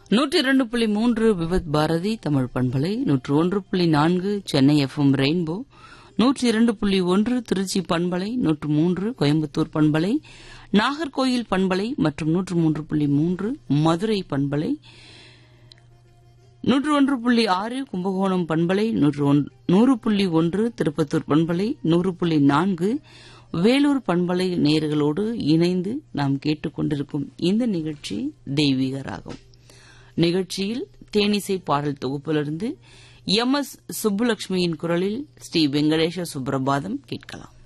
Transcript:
நூற்றி இரண்டு புள்ளி மூன்று விவத் பாரதி தமிழ் பண்பலை நூற்று ஒன்று புள்ளி நான்கு சென்னை எஃப்எம் ரெயின்போ நூற்றி இரண்டு புள்ளி ஒன்று திருச்சி பண்பலை நூற்று மூன்று கோயம்புத்தூர் பண்பலை நாகர்கோயில் பண்பலை மற்றும் நூற்று மூன்று புள்ளி மூன்று மதுரை பண்பலை நூற்று ஒன்று புள்ளி ஆறு கும்பகோணம் பண்பலை நூற்று ஒன்- நூறு புள்ளி ஒன்று திருப்பத்தூர் பண்பலை நூறு புள்ளி நான்கு வேலூர் பண்பலை நேயர்களோடு இணைந்து நாம் கேட்டுக்கொண்டிருக்கும் இந்த நிகழ்ச்சி தெய்வீக ராகம் நிகழ்ச்சியில் தேனிசை பாடல் தொகுப்பிலிருந்து எம் எஸ் சுப்புலட்சுமியின் குரலில் ஸ்ரீ வெங்கடேஷ சுப்ரபாதம் கேட்கலாம்